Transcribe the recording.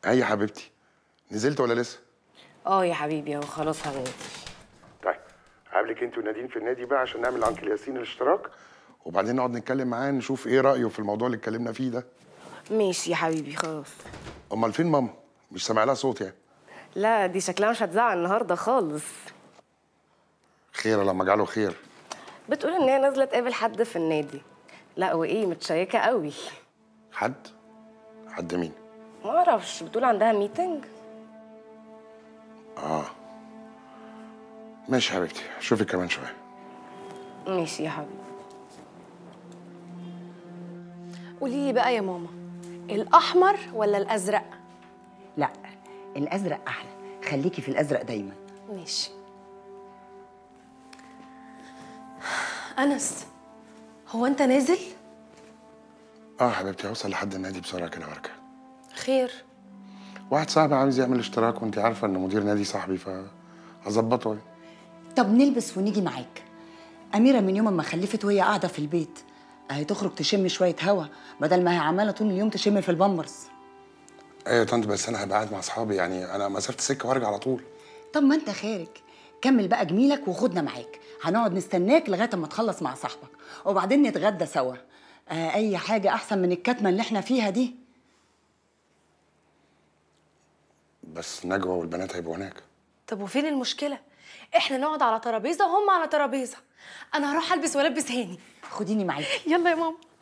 اي يا حبيبتي نزلت ولا لسه اه يا حبيبي اهو خلاص هننزل طيب قابلك انت ونادين في النادي بقى عشان نعمل لانكل ياسين الاشتراك وبعدين نقعد نتكلم معاه نشوف ايه رايه في الموضوع اللي اتكلمنا فيه ده ماشي يا حبيبي خلاص امال فين ماما مش سامع لها صوت يعني لا دي شكلها مش هتزعل النهارده خالص خير لما اجعله خير بتقول ان هي نازله تقابل حد في النادي لا وايه متشيكه قوي حد حد مين ما اعرفش بتقول عندها ميتنج اه ماشي يا حبيبتي شوفي كمان شويه ماشي يا حبيبي قولي لي بقى يا ماما الاحمر ولا الازرق لا الازرق احلى خليكي في الازرق دايما ماشي انس هو انت نازل اه حبيبتي هوصل لحد النادي بسرعه كده وارجع خير واحد صاحبي عايز يعمل اشتراك وانت عارفه ان مدير نادي صاحبي فهظبطه يعني. طب نلبس ونيجي معاك اميره من يوم ما خلفت وهي قاعده في البيت اهي تخرج تشم شويه هوا بدل ما هي عماله طول اليوم تشم في البامبرز ايوه يا طنط بس انا هبقى قاعد مع اصحابي يعني انا مسافه السكه وارجع على طول طب ما انت خارج كمل بقى جميلك وخدنا معاك هنقعد نستناك لغايه اما تخلص مع صاحبك وبعدين نتغدى سوا آه اي حاجه احسن من الكتمه اللي احنا فيها دي بس نجوى والبنات هيبقوا هناك طب وفين المشكله احنا نقعد على ترابيزه وهم على ترابيزه انا هروح البس والبس هاني خديني معاكي يلا يا ماما